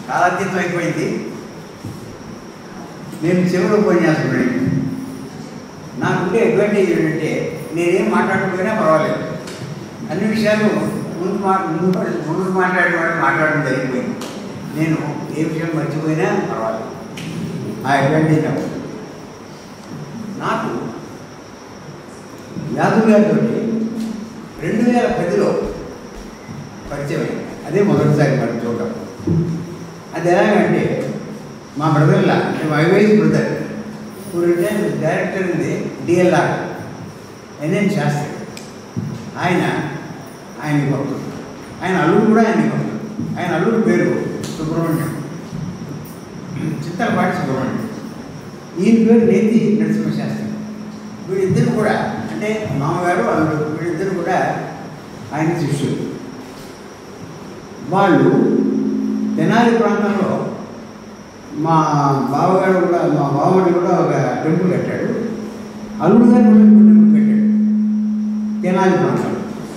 కాలాతీతం అయిపోయింది నేను చివరి ఉపన్యాసకుడి నాకుంటే అడ్వాంటేజ్ ఏంటంటే నేనేం మాట్లాడకపోయినా పర్వాలేదు అన్ని విషయాలు ముందు మా ముందు ముందు మాట్లాడిన వాళ్ళు మాట్లాడడం జరిగిపోయింది నేను ఏ విషయం మర్చిపోయినా పర్వాలేదు ఆ అడ్వాంటేజ్ నాకు నాకు యాదవ్ గారితో రెండు వేల పదిలో పరిచయం అయింది అదే మొదటిసారి మనం చూడటం అది ఎలాగంటే మా బ్రదర్లా అంటే మై వైఫ్ బ్రదర్ ఇప్పుడు డైరెక్టర్ ఉంది డిఎల్ఆర్ ఎన్ఎన్ శాస్త్రి ఆయన ఆయన భక్తుడు ఆయన అల్లుడు కూడా ఆయన భక్తుడు ఆయన అల్లుడు పేరు సుబ్రహ్మణ్యం చిత్తలపాటి సుబ్రహ్మణ్యం ఈయన పేరు నేతి నరసింహ శాస్త్రి వీళ్ళిద్దరు కూడా అంటే మామగారు అల్లుడు వీళ్ళిద్దరు కూడా ఆయన శిష్యులు వాళ్ళు తెనాలి ప్రాంతంలో మా బావగారు కూడా మా బావగారు కూడా ఒక టెంపుల్ కట్టాడు అల్లుడు గారు కూడా ఒక టెంపుల్ కట్టాడు తెనాలి ప్రాంతంలో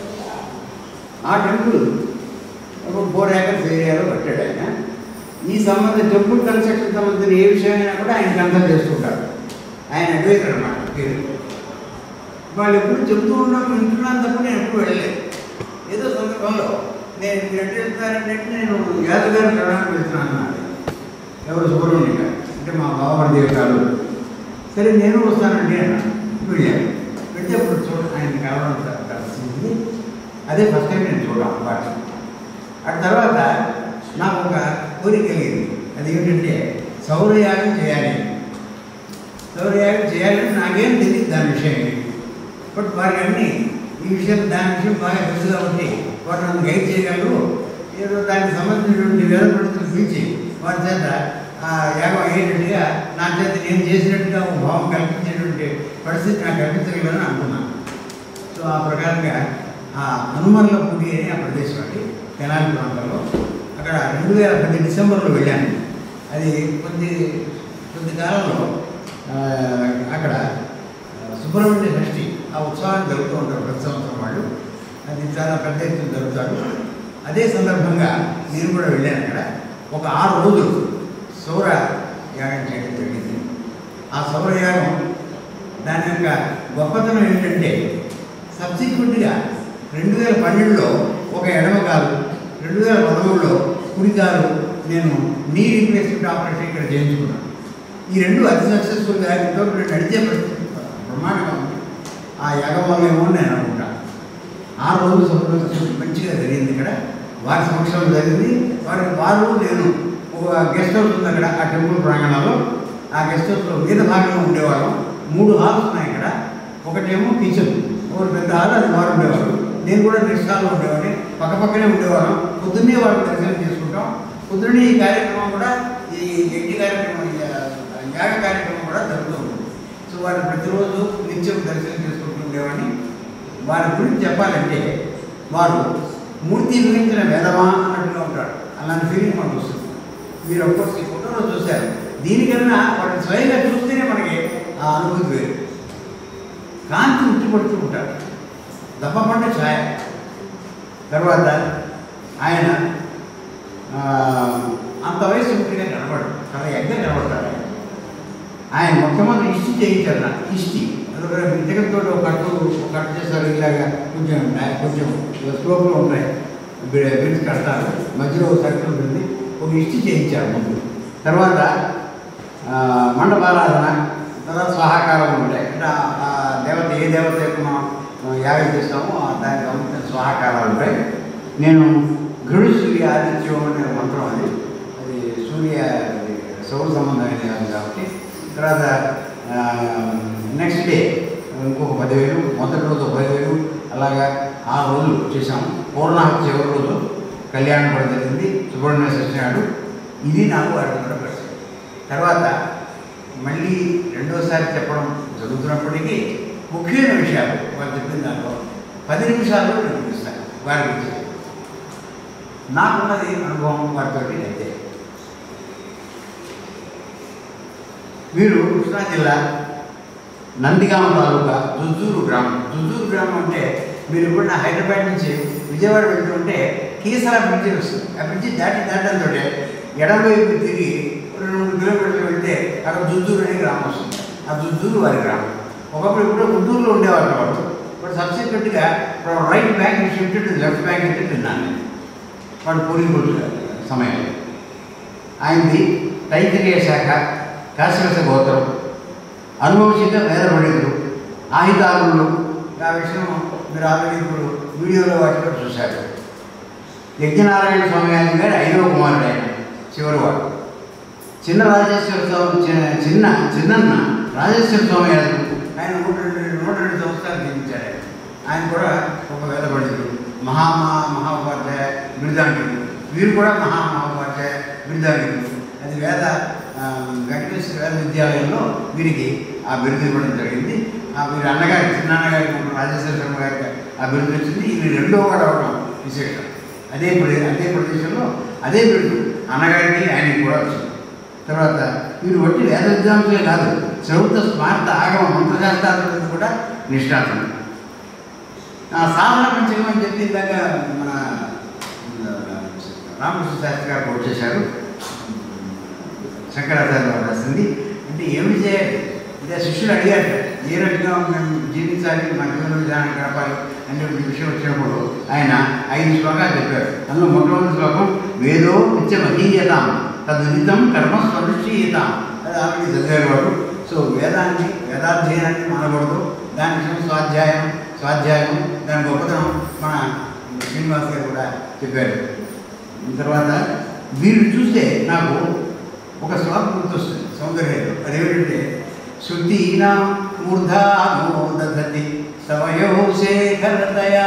ఆ టెంపుల్ ఒక ఫోర్ ఏకర్స్ ఏరియాలో కట్టాడు ఆయన ఈ సంబంధ టెంపుల్ కన్స్ట్రక్షన్ సంబంధించిన ఏ విషయమైనా కూడా ఆయన కన్సల్ట్ చేస్తుంటారు ఆయన అడ్వైజర్ అన్నమాట పేరు వాళ్ళు ఎప్పుడు చెబుతూ ఉన్నాం వింటున్నాను తప్ప నేను ఎప్పుడు వెళ్ళలేదు ఏదో సందర్భంలో నేను మీరు ఎట్లా వెళ్తారంటే నేను యాదవ్ గారి ప్రయాణం వెళ్తున్నాను అన్నాడు ఎవరు సుబ్రహ్మణ్యం గారు అంటే మా బావగారి దేవతాలు సరే నేను వస్తానండి అన్నాను వెళ్ళాను వెళ్తే అప్పుడు చూడ ఆయన కలవడం త- తెలిసింది అదే ఫస్ట్ టైం నేను చూడడం పాట ఆ తర్వాత నాకు ఒక కోరిక కలిగింది అది ఏంటంటే సౌరయాగం చేయాలి సౌరయాగం చేయాలని నాకేం తెలియదు దాని విషయం బట్ వారికి అన్ని ఈ విషయం దాని విషయం బాగా తెలుసు కాబట్టి వారు నన్ను గైడ్ చేయగలరు ఏదో దానికి సంబంధించినటువంటి వేద పండితులు పిలిచి వారి చేత ఆ యాగం అయ్యేటట్టుగా నా చేత నేను చేసినట్టుగా ఒక భావం కల్పించేటువంటి పరిస్థితి నాకు కల్పించగలరని అనుకున్నాను సో ఆ ప్రకారంగా ఆ హనుమన్ల పూడి అని ఆ ప్రదేశం అండి తెనాలి ప్రాంతంలో అక్కడ రెండు వేల పది డిసెంబర్లో వెళ్ళాను అది కొద్ది కొద్ది కాలంలో ఆ, అక్కడ ఆ, సుబ్రహ్మణ్య షష్ఠి ఆ ఉత్సవాన్ని జరుగుతూ ఉంటారు ప్రతి సంవత్సరం వాళ్ళు అది చాలా పెద్ద ఎత్తున జరుగుతారు అదే సందర్భంగా నేను కూడా వెళ్ళాను అక్కడ ఒక ఆరు రోజులు సౌర యాగం చేయడం జరిగింది ఆ సౌర యాగం దాని యొక్క గొప్పతనం ఏంటంటే సబ్సిక్వెంట్గా రెండు వేల పన్నెండులో ఒక ఎడమ కాలు రెండు వేల పదమూడులో కుడి కాలు నేను నీ రీప్లేస్మెంట్ ఆపరేషన్ ఇక్కడ చేయించుకున్నాను ఈ రెండు అతి సక్సెస్ఫుల్గా ఇంతవరకు నేను నడిచే పరిస్థితి బ్రహ్మాండంగా ఉంది ఆ యాగం వల్ల ఏమో అని నేను అనుకుంటాను ఆ రోజు సంప్రదించి మంచిగా జరిగింది ఇక్కడ వారి సమక్షంలో జరిగింది వారి వారు నేను ఒక గెస్ట్ హౌస్ ఉంది అక్కడ ఆ టెంపుల్ ప్రాంగణంలో ఆ గెస్ట్ హౌస్లో మీద భాగంలో ఉండేవాళ్ళం మూడు హాల్స్ ఉన్నాయి ఇక్కడ ఒకటేమో కిచెన్ ఒకటి పెద్ద హాల్ అది వారు ఉండేవారు నేను కూడా నెక్స్ట్ హాల్లో ఉండేవాడిని పక్క పక్కనే ఉండేవాళ్ళం పొద్దున్నే వారు దర్శనం చేసుకుంటాం పొద్దున్నే ఈ కార్యక్రమం కూడా ఈ యజ్ఞ కార్యక్రమం ఈ, ఆ, యాగ కార్యక్రమం కూడా జరుగుతూ ఉంటుంది సో వారు ప్రతిరోజు నిత్యం దర్శనం చేసుకుంటూ ఉండేవాడిని వారి గురించి చెప్పాలంటే వారు మూర్తి గురించిన వేదమా అన్నట్టుగా ఉంటాడు అలాంటి ఫీలింగ్ మనకు వస్తుంది మీరు అఫ్కోర్స్ ఈ ఫోటోలో చూశారు దీనికన్నా వాటిని స్వయంగా చూస్తేనే మనకి ఆ అనుభూతి వేరు కాంతి ఉట్టిపడుతూ ఉంటాడు దప్పపంట ఛాయ తర్వాత ఆయన ఆ, అంత వయసు ఉంటేనే కనబడు చాలా ఎగ్గ కనబడతాడు ఆయన ఆయన మొట్టమొదటి ఇష్టి చేయించారు నాకు ఇష్టి అదొక విద్యకంతో ఒక కట్టు ఒక కట్టు చేస్తారు ఇలాగా కొంచెం డా- కొంచెం స్లోప్లో ఉంటాయి బిడ్స్ కడతారు మధ్యలో ఒక సర్కిల్ ఉంటుంది ఒక ఇష్టి చేయించారు ముందు తర్వాత ఆ, మండపారాధన తర్వాత స్వాహాకారం ఉంటాయి అంటే ఆ- ఆ దేవత ఏ దేవత యొక్క మనం మనం యాగం చేస్తామో ఆ దానికి సంబంధించిన స్వాహాకారాలు ఉంటాయి నేను గృహ సూర్య ఆదిత్యం అనే మంత్రం అది అది సూర్య అది సౌర సంబంధమైన యాగం కాబట్టి తర్వాత నెక్స్ట్ డే ఇంకొక పదివేలు మొదటి రోజు ఒక పదివేలు అలాగా ఆ రోజులు చేసాము పూర్ణాహుతి చివరి రోజు కళ్యాణం కూడా జరిగింది సుబ్రహ్మణ్య సత్యనాడు ఇది నాకు అడుగుతున్న ప్రశ్న తర్వాత మళ్ళీ రెండోసారి చెప్పడం జరుగుతున్నప్పటికీ ముఖ్యమైన విషయాలు వారు చెప్పిన దాంట్లో పది నిమిషాల్లో నేను చూపిస్తాను వారి గురించి నాకున్నది అనుభవం వారితో అయితే వీరు కృష్ణా జిల్లా నందిగామ తాలూకా జుజ్జూరు గ్రామం జుజ్జూరు గ్రామం అంటే మీరు ఇప్పుడు హైదరాబాద్ నుంచి విజయవాడ వెళ్తుంటే కీసర బ్రిడ్జి వస్తుంది ఆ బ్రిడ్జి దాటి దాటంతో ఎడమవైపు తిరిగి రెండు మూడు కిలోమీటర్లు వెళ్తే అక్కడ దుద్దూరు అనే గ్రామం వస్తుంది ఆ దుద్దూరు వారి గ్రామం ఒకప్పుడు ఇప్పుడు గుంటూరులో ఉండేవారు వాళ్ళు బట్ సబ్సిక్వెంట్గా right bank shift to left bank అంటే విన్నాను నేను వాడు పూర్వీకుడు సమయంలో ఆయనది తైత్రీయ శాఖ కాశీవస గోత్రం అనుభవసిక వేద పండితులు ఆయుధారులు ఆ విషయం మీరు ఆల్రెడీ ఇప్పుడు వీడియోలో వాటిలో చూశారు యజ్ఞనారాయణ స్వామి ఆయన గారి ఐదవ కుమారుడు ఆయన చివరి వాడు చిన్న రాజేశ్వర స్వామి చి- చిన్న చిన్నన్న రాజేశ్వర స్వామి గారు ఆయన నూట రెండు నూట రెండు సంవత్సరాలు జీవించారు ఆయన. ఆయన కూడా ఒక వేద పండితుడు మహా మహా మహాపాధ్యాయ బిరుదాంగికుడు వీరు కూడా మహా మహాపాధ్యాయ బిరుదాంగికుడు అది వేద ఆ, వెంకటేశ్వర వేద విద్యాలయంలో వీరికి ఆ బిరుదు ఇవ్వడం జరిగింది ఆ వీరి అన్నగారి చిన్నాన్నగారికి ఉన్న రాజేశ్వర శర్మ గారికి ఆ బిరుదు వచ్చింది ఇది రెండో వాడు అవడం విశేషం అదే ప్రదే అదే ప్రదేశంలో అదే బిరుదు అన్నగారికి ఆయనకి కూడా వచ్చింది తర్వాత వీరు వట్టి వేద విద్వాంసులే కాదు చౌత స్మార్త ఆగమ మంత్రశాస్త్రాల కూడా నిష్ఠాతులు ఆ సాధన పంచకం అని చెప్పి ఇందాక మన రామకృష్ణ శాస్త్రి గారు కోట్ చేశారు శంకరాచార్య వారు రాసింది అంటే ఏమి చేయాలి ఇదే శిష్యులు అడిగారు ఏ రకంగా మేము జీవించాలి మా జీవన విధానం గడపాలి అనేటువంటి విషయం వచ్చినప్పుడు ఆయన ఐదు శ్లోకాలు చెప్పారు అందులో మొట్టమొదటి శ్లోకం వేదో నిత్యమహీయతాం తదుదితం కర్మ స్వనుష్ఠీయతాం అది ఆల్రెడీ చదివారు వాడు సో వేదాన్ని వేదాధ్యయనాన్ని మానకూడదు దాని విషయం స్వాధ్యాయం స్వాధ్యాయం దాని గొప్పతనం మన శ్రీనివాస్ గారు కూడా చెప్పారు తర్వాత వీరు చూస్తే నాకు ఒక శ్లోకం గుర్తొస్తుంది సౌందర్యంలో అదేమిటంటే శృతీనా మూర్ధానో దధతి సమయో శేఖరతయా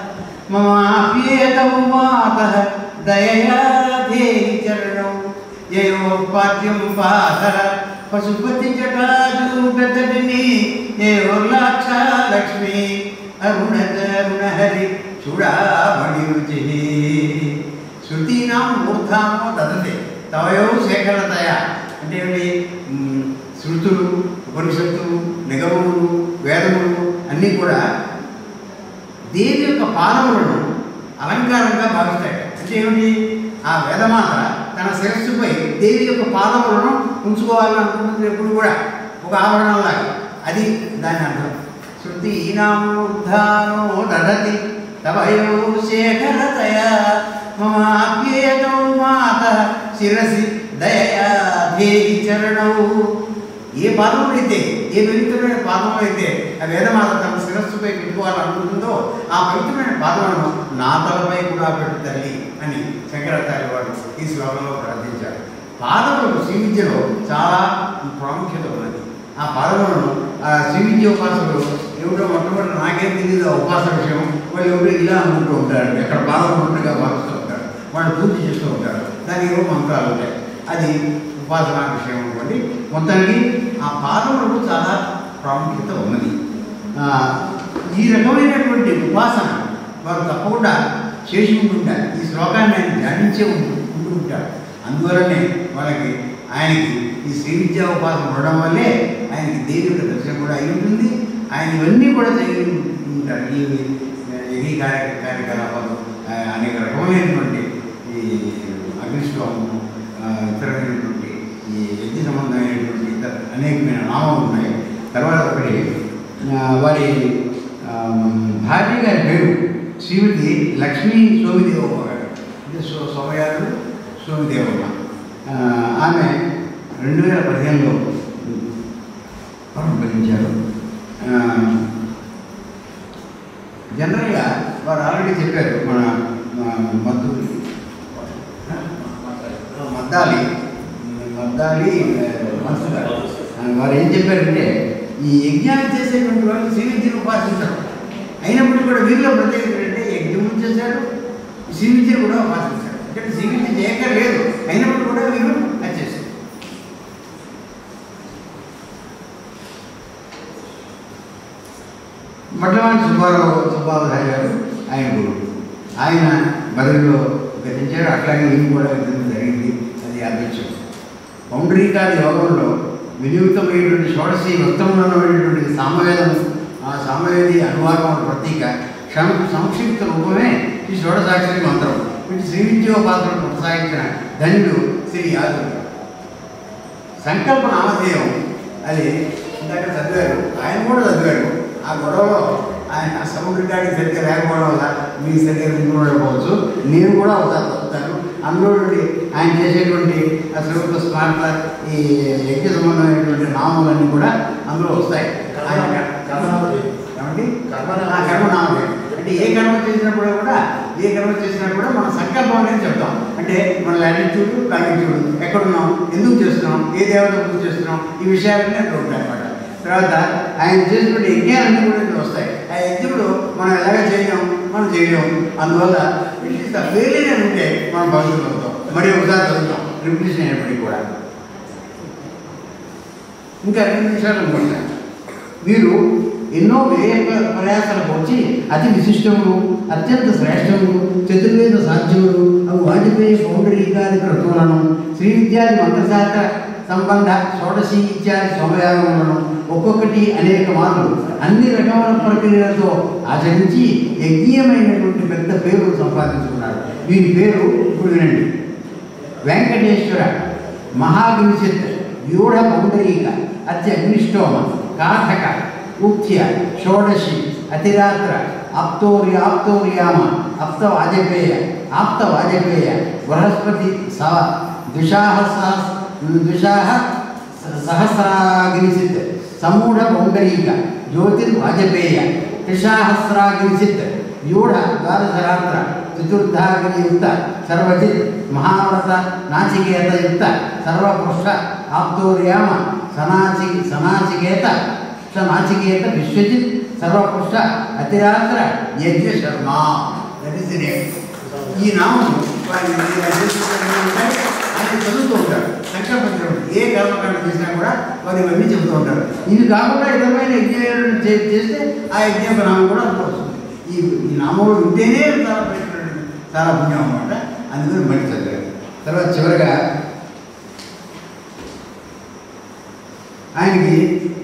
మమాప్యేతౌ మాత దయయా ధేయి చరణం యయోపాద్యం పాతర పశుపతి జటాజు పెద్దటిని ఏవర్లాక్ష లక్ష్మి అరుణ అరుణహరి చూడామణి రుచి శృతీనాం మూర్ధానో దదతే తవయో శేఖరతయ అంటే ఏమిటి మ్, శృతులు ఉపనిషత్తులు నిగమములు వేదములు అన్నీ కూడా దేవి యొక్క పాదములను అలంకారంగా భావిస్తాయి అంటే ఏమిటి ఆ వేదమాత తన శిరస్సుపై దేవి యొక్క పాదములను ఉంచుకోవాలని అనుకుంటుంది ఎప్పుడు కూడా ఒక ఆభరణంలాగా అది దాని అర్థం శృతి ఈనామూర్ధానో దదతి తవయో శేఖరతయ మమాప్యేతో మాత శిరసి దయయా దేవి చరణౌ ఏ పాదములు అయితే ఏ పవిత్రమైన పాదములు అయితే ఆ వేదమాత తన శిరస్సుపై పెట్టుకోవాలనుకుంటుందో ఆ పవిత్రమైన పాదములను నా తలపై కూడా పెట్టు తల్లి అని శంకరాచార్య వారు ఈ శ్లోకంలో ప్రార్థించారు పాదములు శ్రీ విద్యలో చాలా ప్రాముఖ్యత ఉన్నది ఆ పాదములను ఆ శ్రీ విద్య ఉపాసకులు ఏమిటో మొట్టమొదటి నాకేం తెలియదు ఆ ఉపాసన విషయం వాళ్ళు ఎవరు ఇలా అనుకుంటూ ఉంటారు ఎక్కడ పాదములు ఉన్నట్టుగా భావిస్తూ ఉంటారు వాళ్ళు పూజ చేస్తూ ఉంటారు దానికి ఏవో మంత్రాలు ఉంటాయి అది ఉపాసన విషయం అనుకోండి మొత్తానికి ఆ పాదములకు చాలా ప్రాముఖ్యత ఉన్నది ఆ, ఈ రకమైనటువంటి ఉపాసన వారు తప్పకుండా చేసి ఉంటుంటారు ఈ శ్లోకాన్ని ఆయన ధ్యానించే ఉంటూ ఉంటూ ఉంటారు అందువలనే వాళ్ళకి ఆయనకి ఈ శ్రీ విద్యా ఉపాసన ఉండడం వల్లే ఆయనకి దేవి యొక్క దర్శనం కూడా అయి ఉంటుంది ఆయన ఇవన్నీ కూడా చేయ ఉంటారు ఈ ఈ కార్య కార్యకలాపాలు ఆ, అనేక రకమైనటువంటి ఈ అగ్నిష్టోమము ఆ, ఇతరమైనటువంటి ఈ యజ్ఞ సంబంధమైనటువంటి ఇతర అనేకమైన నామాలు ఉన్నాయి తర్వాత ఒకటి ఆ, వారి ఆ, భార్య గారి పేరు శ్రీమతి లక్ష్మీ సోమిదేవమ్మ గారు అంటే సో సోమయారు సోమిదేవమ్మ ఆ, ఆమె రెండు వేల పదిహేనులో పరంపరించారు జనరల్గా వారు ఆల్రెడీ చెప్పారు మన మన మద్దు మద్దాలి మద్దాలి ఆ, మనసు గారు ఆ, వారు ఏం చెప్పారంటే ఈ యజ్ఞాలు చేసేటువంటి వాళ్ళు శ్రీవిద్యను ఉపాసించరు అయినప్పటికీ కూడా వీరిలో ప్రత్యేకత ఏంటంటే యజ్ఞం చేశారు శ్రీవిద్యను కూడా ఉపాసించారు అంటే శ్రీవిద్య చేయక లేదు అయినప్పుడు కూడా వీరు అది చేశారు మొట్టమొదటి సుబ్బారావు సుబ్బారావు గారు ఆయన గురువు ఆయన బదిలీలో గతించారు అట్లాగే ఈయన కూడా గతించడం జరిగింది అది అధ్యక్షుడు పౌండరీకాది యోగంలో వినియుక్తమైనటువంటి షోడశి వృత్తములైనటువంటి సామవేదం ఆ సామవేది అనువాదం ప్రతీక క్షమ సంక్షిప్త రూపమే ఈ షోడశాక్షరి మంత్రం వీటి శ్రీ విద్యోపాసన కొనసాగించిన ధన్యుడు శ్రీ యాదవ్ సంకల్ప నామధేయం అది ఇందాక చదివారు ఆయన కూడా చదివారు ఆ గొడవలో ఆయన సముద్రగాడికి సరిగ్గా లేకపోవడం వల్ల మీకు సరిగ్గా వినుకోకపోవచ్చు నేను కూడా ఒకసారి చదువుతాను అందులో నుండి ఆయన చేసేటువంటి ఆ శ్రీమత స్మారక ఈ యజ్ఞ సంబంధమైనటువంటి నామాలన్నీ కూడా అందులో వస్తాయి ఆయన కర్మనామధేయం. ఏమండి కర్మనామధేయం. ఆ కర్మనామధేయం అంటే ఏ కర్మ చేసినప్పుడు కూడా ఏ కర్మ చేసినప్పుడు కూడా మన సంకల్పం అనేది చెప్తాం అంటే మన యాటిట్యూడ్ కాటిట్యూడ్ ఎక్కడున్నాం ఎందుకు చేస్తున్నాం ఏ దేవత పూజ చేస్తున్నాం ఈ విషయాలన్నీ అక్కడ ఉంటాయి అన్నమాట తర్వాత ఆయన చేసినటువంటి యజ్ఞాలన్నీ కూడా ఇక్కడ వస్తాయి ఆ యజ్ఞుడు మనం ఎలాగ చేయలేం మనం చేయలేం అందువల్ల ఇట్లీస్ట్ ఆ ఫెయిలియర్ ఉంటే మనం భవిష్యత్తు అవుతాం మరి ఒకసారి చదువుతాం రిపిటేషన్ అయినప్పటికీ కూడా ఇంకా రెండు నిమిషాలు అనుకుంటాను వీరు ఎన్నో వ్యయ ప్ర- ప్రయాసాలకు వచ్చి అతి విశిష్టములు అత్యంత శ్రేష్టములు చతుర్వేద సాధ్యములు అవి వాజపేయి పౌండరీకాది క్రతువులను శ్రీ విద్యాది మంత్రశాస్త్ర సంబంధ షోడశి ఇత్యాది సోమయాగములను ఒక్కొక్కటి అనేక మార్లు అన్ని రకముల ప్రక్రియలతో ఆచరించి యజ్ఞీయమైనటువంటి పెద్ద పేరు సంపాదించుకున్నాడు వీరి పేరు ఇప్పుడు వినండి వెంకటేశ్వర మహాగ్నిచిత్ వ్యూఢ పౌండరీక అత్య అగ్నిష్టోమ కాథక ఉక్త్య షోడశి అతిరాత్ర ఆప్తోర్య ఆప్తోర్యామ ఆప్త వాజపేయ ఆప్త వాజపేయ Brihaspati సవ ద్విషాహ Sahas ద్విషాహ సహస్రాగ్నిచిత్ సమూఢ పౌండరీక జ్యోతిర్వాజపేయ త్రిసహస్రాగ్నిచిత్ వ్యూఢ ద్వాదశరాత్ర చతుర్థాగ్నియుక్త Sarvajit మహావ్రత నాచికేతయుక్త సర్వపృష్ఠ ఆప్తోర్యామ సనాచి సనాచికేత సనాచికేత Vishwajit Sarvaprishtha Atiratra Yajna Sharma that is the name ఈ నామం వారి ఆయన చదువుతూ ఉంటారు సంకల్పించడం ఏ కర్మకాండ చేసినా కూడా వారు ఇవన్నీ చెబుతూ ఉంటారు ఇవి కాకుండా ఇతరమైన యజ్ఞాలను చే- చేస్తే ఆ యజ్ఞ యొక్క నామం కూడా అందులో వస్తుంది ఈ ఈ నామంలో ఉంటేనే చాలా ప్రయత్నం చాలా పుణ్యం అన్నమాట అందుకని మళ్ళీ చదివారు తర్వాత చివరిగా ఆయనకి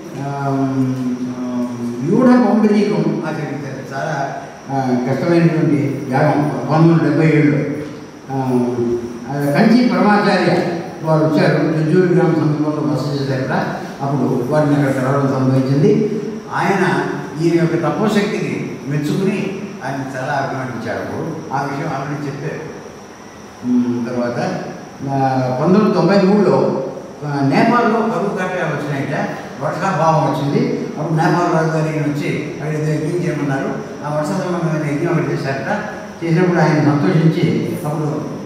వ్యూఢ పౌండరీకం ఆచరించారు చాలా ఆ, కష్టమైనటువంటి యాగం పంతొమ్మిది వందల డెబ్బై ఏడులో ఆ, ఆ, కంచి పరమాచార్య వారు వచ్చారు జుజూరు గ్రామ సమీపంలో బస చేశారట అప్పుడు వారిని అక్కడ కలవడం సంభవించింది ఆయన ఈయన యొక్క తపోశక్తికి మెచ్చుకుని ఆయన చాలా అభిమానించారు అప్పుడు ఆ విషయం ఆల్రెడీ చెప్పారు ఉమ్, తర్వాత ఆ, పంతొమ్మిది వందల తొంభై మూడులో ఆ, నేపాల్లో కరువు కట్టాలు వచ్చినాయట వర్షాభావం వచ్చింది అప్పుడు నేపాల్ రాజు గారు ఈయన వచ్చి అక్కడ ఏదో యజ్ఞం చేయమన్నారు ఆ వర్ష సంబంధమైన యజ్ఞం ఒకటి చేశారట చేసినప్పుడు ఆయన సంతోషించి అప్పుడు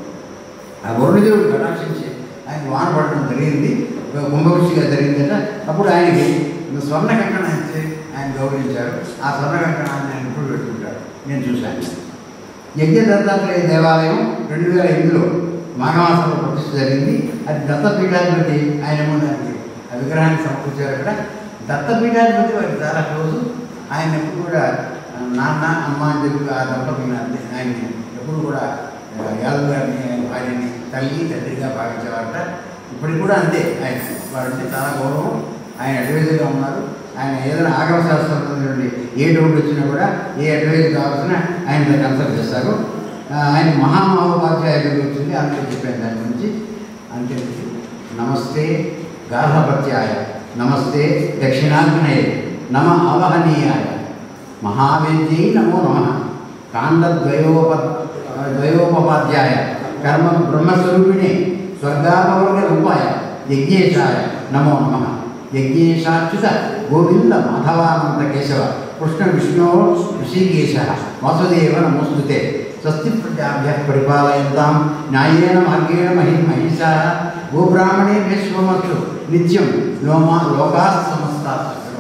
ఆ వరుణదేవుడు కటాక్షించి ఆయన వాన పడడం జరిగింది కుంభవృష్టిగా జరిగిందట అప్పుడు ఆయనకి స్వర్ణ కంకణం ఇచ్చి ఆయన గౌరవించారు ఆ స్వర్ణ కంకణాన్ని ఆయన ఇప్పుడు పెట్టుకుంటారు నేను చూశాను యజ్ఞ దత్తాత్రేయ దేవాలయం రెండు వేల ఎనిమిదిలో మాఘమాసంలో ప్రతిష్ఠ జరిగింది అది దత్తపీఠాధిపతి ఆయన ముందు ఆయనకి ఆ విగ్రహాన్ని సమకూర్చారు అక్కడ దత్తపీఠాధిపతి వారికి చాలా క్లోజు ఆయన ఎప్పుడు కూడా ఆ, నాన్న అమ్మ అని చెప్పి ఆ దంపతులను అర్థం- ఆయన్ని ఎప్పుడు కూడా ఆ, యాదవ్ గారిని ఆయన భార్యని తల్లి తండ్రిగా భావించేవారట ఇప్పటికి కూడా అంతే ఆయన వారంటే చాలా గౌరవం ఆయన అడ్వైజర్గా ఉన్నారు ఆయన ఏదైనా ఆగమ శాస్త్రం నుండి ఏ డౌట్ వచ్చినా కూడా ఏ అడ్వైజ్ కావాల్సిన ఆయన కన్సల్ట్ చేస్తారు ఆ, ఆయన మహామహోపాధ్యాయుడు వచ్చింది అందులో చెప్పాను దాని గురించి అంతే నమస్తే గార్హపత్యాయ నమస్తే దక్షిణాగ్నయ నమ అవహనీయాయ మహావేద్యై నమో నమ కాండద్వయోప ద్వయోపపాధ్యాయ కర్మ బ్రహ్మస్వరూపిణి స్వర్గాపవర్గ రూపాయ యజ్ఞేశాయ నమో నమ యజ్ఞేశాచ్యుత గోవింద మాధవానంద కేశవ కృష్ణ విష్ణో ఋషికేశ వాసుదేవ నమోస్తుతే స్వస్తి ప్రజాభ్య పరిపాలయంతాం న్యాయేన మార్గేణ మహి మహిషా గోబ్రాహ్మణే విశ్వమస్తు నిత్యం లోమా లోకా సమస్తా